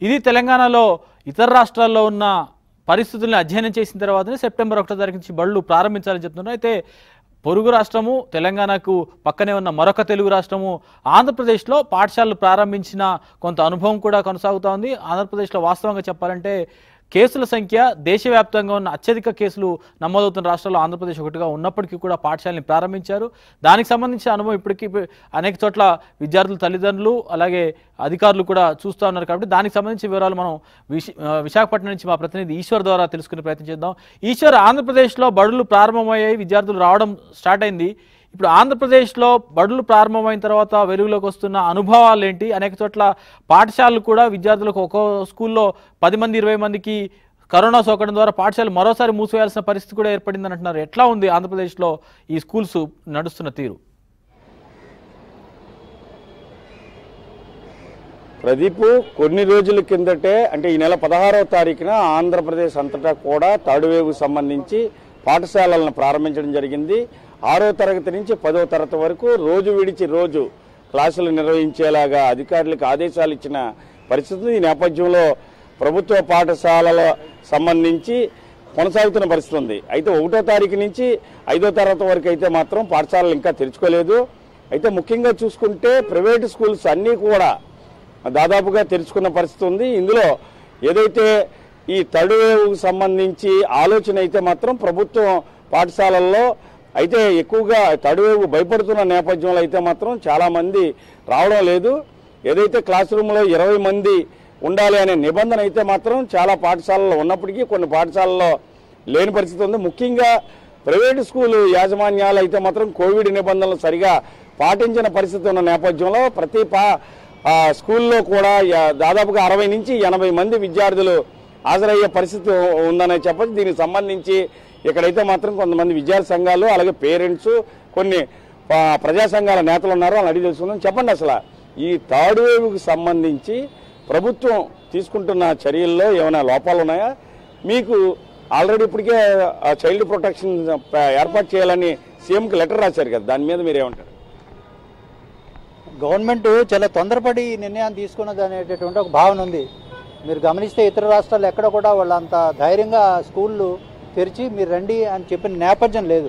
ఇది తెలంగాణలో ఇతర రాష్ట్రాల్లో ఉన్న పరిస్థితుల్ని అధ్యయనం చేసిన తర్వాతనే సెప్టెంబర్ ఒకటో తారీఖు నుంచి బళ్ళు ప్రారంభించాలని చెప్తున్నారు అయితే పొరుగు రాష్ట్రము తెలంగాణకు పక్కనే ఉన్న మరొక తెలుగు రాష్ట్రము ఆంధ్రప్రదేశ్లో పాఠశాలలు ప్రారంభించిన కొంత అనుభవం కూడా కొనసాగుతూ ఉంది ఆంధ్రప్రదేశ్లో వాస్తవంగా చెప్పాలంటే కేసుల సంఖ్య దేశవ్యాప్తంగా ఉన్న అత్యధిక కేసులు నమోదవుతున్న రాష్ట్రాల్లో ఆంధ్రప్రదేశ్ ఒకటిగా ఉన్నప్పటికీ కూడా పాఠశాలని ప్రారంభించారు దానికి సంబంధించిన అనుభవం ఇప్పటికీ అనేక చోట్ల విద్యార్థుల తల్లిదండ్రులు అలాగే అధికారులు కూడా చూస్తూ ఉన్నారు కాబట్టి దానికి సంబంధించిన వివరాలు మనం విశ ఆ, విశాఖపట్నం నుంచి మా ప్రతినిధి ఈశ్వర్ ద్వారా తెలుసుకునే ప్రయత్నం చేద్దాం ఈశ్వర్ ఆంధ్రప్రదేశ్లో బడులు ప్రారంభమయ్యాయి విద్యార్థులు రావడం స్టార్ట్ అయింది ఇప్పుడు ఆంధ్రప్రదేశ్లో బడులు ప్రారంభమైన తర్వాత వెలుగులోకి వస్తున్న అనుభవాలు ఏంటి అనేక చోట్ల పాఠశాలలు కూడా విద్యార్థులకు ఒక్కో స్కూల్లో పది మంది ఇరవై మందికి కరోనా సోకడం ద్వారా పాఠశాలలు మరోసారి మూసివేయాల్సిన పరిస్థితి కూడా ఏర్పడిందని అంటున్నారు ఎట్లా ఉంది ఆంధ్రప్రదేశ్లో ఈ స్కూల్స్ నడుస్తున్న తీరు ప్రదీప్ కొన్ని రోజుల కిందటే అంటే ఈ నెల పదహారవ తారీఖున ఆంధ్రప్రదేశ్ అంతటా కూడా థర్డ్ వేవ్ సంబంధించి పాఠశాలలను ప్రారంభించడం జరిగింది ఆరో తరగతి నుంచి పదో తరగతి వరకు రోజు విడిచి రోజు క్లాసులు నిర్వహించేలాగా అధికారులకు ఆదేశాలు ఇచ్చిన పరిస్థితి ఈ నేపథ్యంలో ప్రభుత్వ పాఠశాలల సంబంధించి కొనసాగుతున్న పరిస్థితి ఉంది అయితే ఒకటో తారీఖు నుంచి ఐదో తరగతి వరకు అయితే మాత్రం పాఠశాలలు ఇంకా తెరుచుకోలేదు అయితే ముఖ్యంగా చూసుకుంటే ప్రైవేట్ స్కూల్స్ అన్నీ కూడా దాదాపుగా తెరుచుకున్న పరిస్థితి ఉంది ఇందులో ఏదైతే ఈ థర్డ్ వేవ్కు సంబంధించి ఆలోచన అయితే మాత్రం ప్రభుత్వం పాఠశాలల్లో అయితే ఎక్కువగా థర్డ్ వేవ్ భయపడుతున్న నేపథ్యంలో అయితే మాత్రం చాలా మంది రావడం లేదు ఏదైతే క్లాస్ రూమ్లో ఇరవై మంది ఉండాలి అనే నిబంధన అయితే మాత్రం చాలా పాఠశాలల్లో ఉన్నప్పటికీ కొన్ని పాఠశాలల్లో లేని పరిస్థితి ఉంది ముఖ్యంగా ప్రైవేట్ స్కూల్ యాజమాన్యాలు అయితే మాత్రం కోవిడ్ నిబంధనలు సరిగా పాటించిన పరిస్థితి ఉన్న నేపథ్యంలో ప్రతి పా ఆ, స్కూల్లో కూడా యా- దాదాపుగా అరవై నుంచి ఎనభై మంది విద్యార్థులు హాజరయ్యే పరిస్థితి ఉందనే చెప్పచ్చు దీనికి సంబంధించి ఇక్కడైతే మాత్రం కొంతమంది విద్యార్థి సంఘాలు అలాగే పేరెంట్స్ కొన్ని ఆ, ప్రజా సంఘాల నేతలు ఉన్నారు అని అడిగి తెలుసుకుందాం చెప్పండి అసలు ఈ థర్డ్ వేవ్కి సంబంధించి ప్రభుత్వం తీసుకుంటున్న చర్యల్లో ఏమైనా లోపాలు ఉన్నాయా మీకు ఆల్రెడీ ఇప్పటికే ఆ చైల్డ్ ప్రొటెక్షన్ ఏర్పాటు చేయాలని సీఎంకి లెటర్ రాశారు కదా దాని మీద మీరు ఏమంటారు గవర్నమెంట్ చాలా తొందరపడి ఈ నిర్ణయాన్ని తీసుకున్నది అనేటటువంటి ఒక భావన ఉంది మీరు గమనిస్తే ఇతర రాష్ట్రాలు ఎక్కడ కూడా వాళ్ళంత ధైర్యంగా స్కూళ్ళు తెరిచి మీరు రండి అని చెప్పిన నేపథ్యం లేదు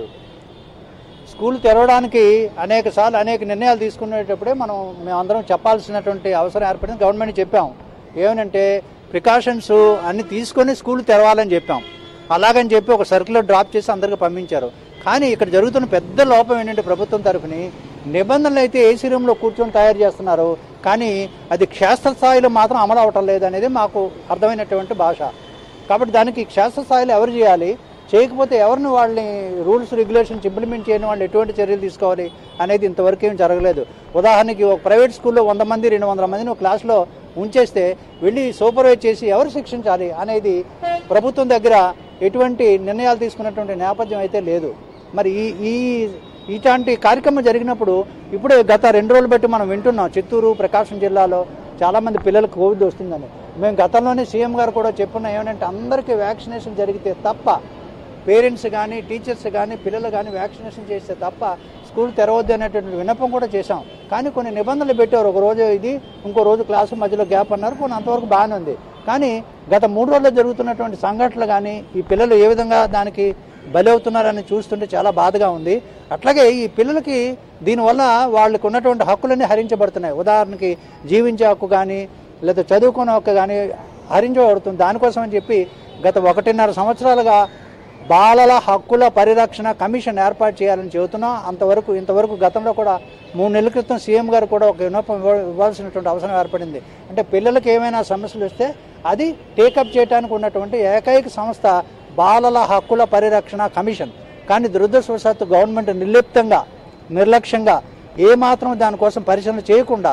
స్కూల్ తెరవడానికి అనేక సార్లు అనేక నిర్ణయాలు తీసుకునేటప్పుడే మనం మేమందరం చెప్పాల్సినటువంటి అవసరం ఏర్పడింది గవర్నమెంట్ చెప్పాం ఏమనంటే ప్రికాషన్స్ అన్ని తీసుకొని స్కూల్ తెరవాలని చెప్పాం అలాగని చెప్పి ఒక సర్క్యులర్ డ్రాప్ చేసి అందరికి పంపించారు కానీ ఇక్కడ జరుగుతున్న పెద్ద లోపం ఏంటంటే ప్రభుత్వం తరఫుని నిబంధనలు అయితే ఏసీ రూమ్లో కూర్చొని తయారు చేస్తున్నారు కానీ అది క్షేత్రస్థాయిలో మాత్రం అమలు అవటం లేదు అనేది మాకు అర్థమైనటువంటి భాష కాబట్టి దానికి క్షేత్రస్థాయిలో ఎవరు చేయాలి చేయకపోతే ఎవరిని వాళ్ళని రూల్స్ రెగ్యులేషన్స్ ఇంప్లిమెంట్ చేయని వాళ్ళు ఎటువంటి చర్యలు తీసుకోవాలి అనేది ఇంతవరకు ఏం జరగలేదు ఉదాహరణకి ఒక ప్రైవేట్ స్కూల్లో వంద మంది రెండు వందల మందిని ఒక క్లాస్లో ఉంచేస్తే వెళ్ళి సూపర్వైజ్ చేసి ఎవరు శిక్షించాలి అనేది ప్రభుత్వం దగ్గర ఎటువంటి నిర్ణయాలు తీసుకున్నటువంటి నేపథ్యం అయితే లేదు మరి ఈ ఈ ఇట్లాంటి కార్యక్రమం జరిగినప్పుడు ఇప్పుడే గత రెండు రోజులు బట్టి మనం వింటున్నాం చిత్తూరు ప్రకాశం జిల్లాలో చాలామంది పిల్లలకు కోవిడ్ వస్తుందని మేము గతంలోనే సీఎం గారు కూడా చెప్పున్నాం ఏమంటే అందరికీ వ్యాక్సినేషన్ జరిగితే తప్ప పేరెంట్స్ కానీ టీచర్స్ కానీ పిల్లలు కానీ వ్యాక్సినేషన్ చేస్తే తప్ప స్కూల్ తెరవద్దు అనేటువంటి విన్నపం కూడా చేశాం కానీ కొన్ని నిబంధనలు పెట్టారు ఒక రోజు ఇది ఇంకో రోజు క్లాసు మధ్యలో గ్యాప్ అన్నారు కొన్ని అంతవరకు బాగానే ఉంది కానీ గత మూడు రోజుల్లో జరుగుతున్నటువంటి సంఘటనలు కానీ ఈ పిల్లలు ఏ విధంగా దానికి బలవుతున్నారని చూస్తుంటే చాలా బాధగా ఉంది అట్లాగే ఈ పిల్లలకి దీనివల్ల వాళ్ళకు ఉన్నటువంటి హక్కులన్నీ హరించబడుతున్నాయి ఉదాహరణకి జీవించే హక్కు కానీ లేదా చదువుకునే హక్కు కానీ హరించబడుతుంది దానికోసం అని చెప్పి గత ఒకటిన్నర సంవత్సరాలుగా బాలల హక్కుల పరిరక్షణ కమిషన్ ఏర్పాటు చేయాలని చెబుతున్నాం అంతవరకు ఇంతవరకు గతంలో కూడా మూడు నెలల క్రితం సీఎం గారు కూడా ఒక విన్నపం ఇవ్వ- ఇవ్వాల్సినటువంటి అవసరం ఏర్పడింది అంటే పిల్లలకి ఏమైనా సమస్యలు వస్తే అది టేకప్ చేయడానికి ఉన్నటువంటి ఏకైక సంస్థ బాలల హక్కుల పరిరక్షణ కమిషన్ కానీ దురదృష్టవశాత్తు గవర్నమెంట్ నిర్లిప్తంగా నిర్లక్ష్యంగా ఏమాత్రం దానికోసం పరిశీలన చేయకుండా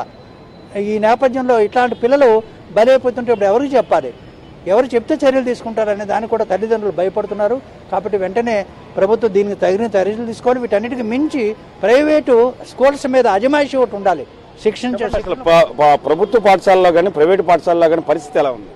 ఈ నేపథ్యంలో ఇట్లాంటి పిల్లలు బలైపోతుంటే ఇప్పుడు ఎవరికి చెప్పాలి ఎవరు చెప్తే చర్యలు తీసుకుంటారనే దానికి కూడా తల్లిదండ్రులు భయపడుతున్నారు కాబట్టి వెంటనే ప్రభుత్వం దీనికి తగిన చర్యలు తీసుకోవాలి వీటన్నిటికి మించి ప్రైవేటు స్కూల్స్ మీద అజమాయిషి ఒకటి ఉండాలి శిక్షించే అసలు ప- ప- ప్రభుత్వ పాఠశాలలో కానీ ప్రైవేట్ పాఠశాలలో కానీ పరిస్థితి ఎలా ఉంది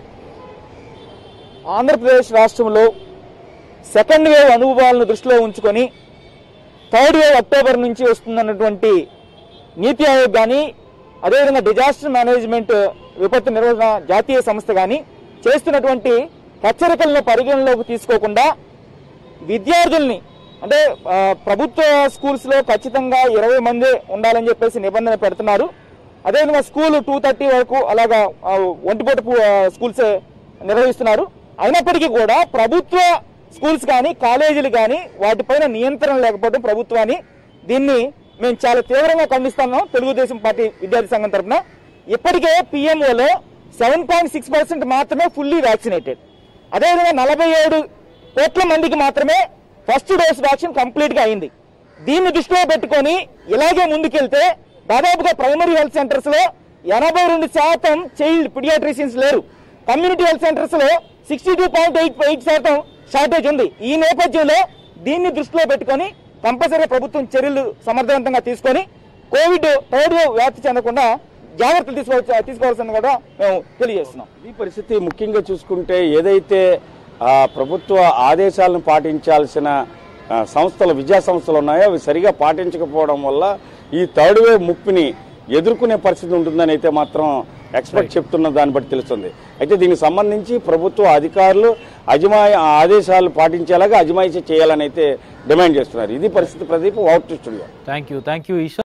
ఆంధ్రప్రదేశ్ రాష్ట్రంలో సెకండ్ వేవ్ అనుభవాలను దృష్టిలో ఉంచుకొని థర్డ్ వేవ్ అక్టోబర్ నుంచి వస్తుందన్నటువంటి నీతి ఆయోగ్ కానీ అదేవిధంగా డిజాస్టర్ మేనేజ్మెంట్ విపత్తు నిర్వహణ జాతీయ సంస్థ కానీ చేస్తున్నటువంటి హెచ్చరికలను పరిగణలోకి తీసుకోకుండా విద్యార్థుల్ని అంటే ఆ, ప్రభుత్వ స్కూల్స్ లో ఖచ్చితంగా ఇరవై మంది ఉండాలని చెప్పేసి నిబంధన పెడుతున్నారు అదేవిధంగా స్కూల్ టూ థర్టీ వరకు అలాగా ఆ, ఒంటిపూట పు- ఆ, స్కూల్స్ నిర్వహిస్తున్నారు అయినప్పటికీ కూడా ప్రభుత్వ స్కూల్స్ కానీ కాలేజీలు కానీ వాటిపైన నియంత్రణ లేకపోవడం ప్రభుత్వాన్ని దీన్ని మేము చాలా తీవ్రంగా ఖండిస్తున్నాం తెలుగుదేశం పార్టీ విద్యార్థి సంఘం తరఫున ఇప్పటికే పిఎంఓలో సెవెన్ పాయింట్ సిక్స్ పర్సెంట్ మాత్రమే ఫుల్లీ వ్యాక్సినేటెడ్ అదేవిధంగా నలభై ఏడు కోట్ల మందికి మాత్రమే ఫస్ట్ డోస్ వ్యాక్సిన్ కంప్లీట్ గా అయింది దీన్ని దృష్టిలో పెట్టుకొని ఇలాగే ముందుకెళ్తే దాదాపుగా ప్రైమరీ హెల్త్ సెంటర్స్ లో ఎనభై రెండు శాతం చైల్డ్ పిడియాట్రిషియన్స్ లేరు కమ్యూనిటీ హెల్త్ సెంటర్స్ లో sixty two point eight eight శాతం షార్టేజ్ ఉంది ఈ నేపథ్యంలో దీన్ని దృష్టిలో పెట్టుకొని కంపల్సరీగా ప్రభుత్వం చర్యలు సమర్థవంతంగా తీసుకొని కోవిడ్ థర్డ్ వేవ్ వ్యాప్తి చెందకుండా జాగ్రత్తలు తీసుకోవచ్చు తీసుకోవాల్సింది కూడా మేము తెలియజేస్తున్నాం ఈ పరిస్థితి ముఖ్యంగా చూసుకుంటే ఏదైతే ఆ, ప్రభుత్వ ఆదేశాలను పాటించాల్సిన ఆ, సంస్థలు విద్యా సంస్థలు ఉన్నాయో అవి సరిగా పాటించకపోవడం వల్ల ఈ థర్డ్ వేవ్ ముప్పిని ఎదుర్కొనే పరిస్థితి ఉంటుందని అయితే మాత్రం ఎక్స్పర్ట్ చెప్తున్న దాన్ని బట్టి తెలుస్తుంది అయితే దీనికి సంబంధించి ప్రభుత్వ అధికారులు అజమాయి ఆదేశాలు పాటించేలాగా అజమాయిషీ చేయాలని అయితే డిమాండ్ చేస్తున్నారు ఇది పరిస్థితి Pradeep out studio thank you thank you Eshwar